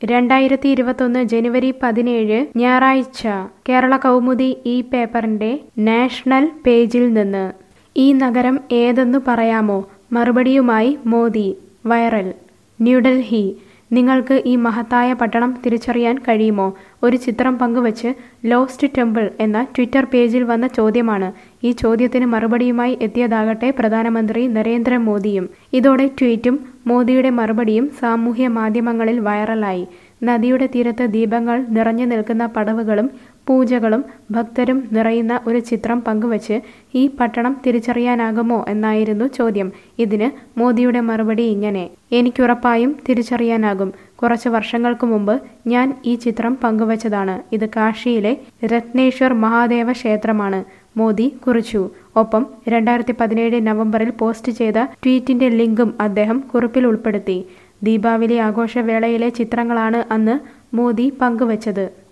രണ്ടായിരത്തി ഇരുപത്തൊന്ന് ജനുവരി പതിനേഴ് ഞായറാഴ്ച കേരള കൗമുദി ഈ പേപ്പറിന്റെ നാഷണൽ പേജിൽ നിന്ന് ഈ നഗരം ഏതെന്നു പറയാമോ മറുപടിയുമായി മോദി വൈറൽ ന്യൂഡൽഹി നിങ്ങൾക്ക് ഈ മഹത്തായ പട്ടണം തിരിച്ചറിയാൻ കഴിയുമോ ഒരു ചിത്രം പങ്കുവച്ച് ലോസ്റ്റ് ടെമ്പിൾ എന്ന ട്വിറ്റർ പേജിൽ വന്ന ചോദ്യമാണ് ഈ ചോദ്യത്തിന് മറുപടിയുമായി എത്തിയതാകട്ടെ പ്രധാനമന്ത്രി നരേന്ദ്രമോദിയും ഇതോടെ ട്വീറ്റും മോദിയുടെ മറുപടിയും സാമൂഹ്യ മാധ്യമങ്ങളിൽ വൈറലായി നദിയുടെ തീരത്ത് ദീപങ്ങൾ നിറഞ്ഞു നിൽക്കുന്ന പടവുകളും പൂജകളും ഭക്തരും നിറയുന്ന ഒരു ചിത്രം പങ്കുവച്ച് ഈ പട്ടണം തിരിച്ചറിയാനാകുമോ എന്നായിരുന്നു ചോദ്യം ഇതിന് മോദിയുടെ മറുപടി ഇങ്ങനെ എനിക്കുറപ്പായും തിരിച്ചറിയാനാകും കുറച്ച് വർഷങ്ങൾക്ക് മുമ്പ് ഞാൻ ഈ ചിത്രം പങ്കുവച്ചതാണ് ഇത് കാശിയിലെ രത്നേശ്വർ മഹാദേവ ക്ഷേത്രമാണ് മോദി കുറിച്ചു ഒപ്പം രണ്ടായിരത്തി പതിനേഴ് നവംബറിൽ പോസ്റ്റ് ചെയ്ത ട്വീറ്റിന്റെ ലിങ്കും അദ്ദേഹം കുറിപ്പിൽ ഉൾപ്പെടുത്തി ദീപാവലി ആഘോഷവേളയിലെ ചിത്രങ്ങളാണ് അന്ന് മോദി പങ്കുവച്ചത്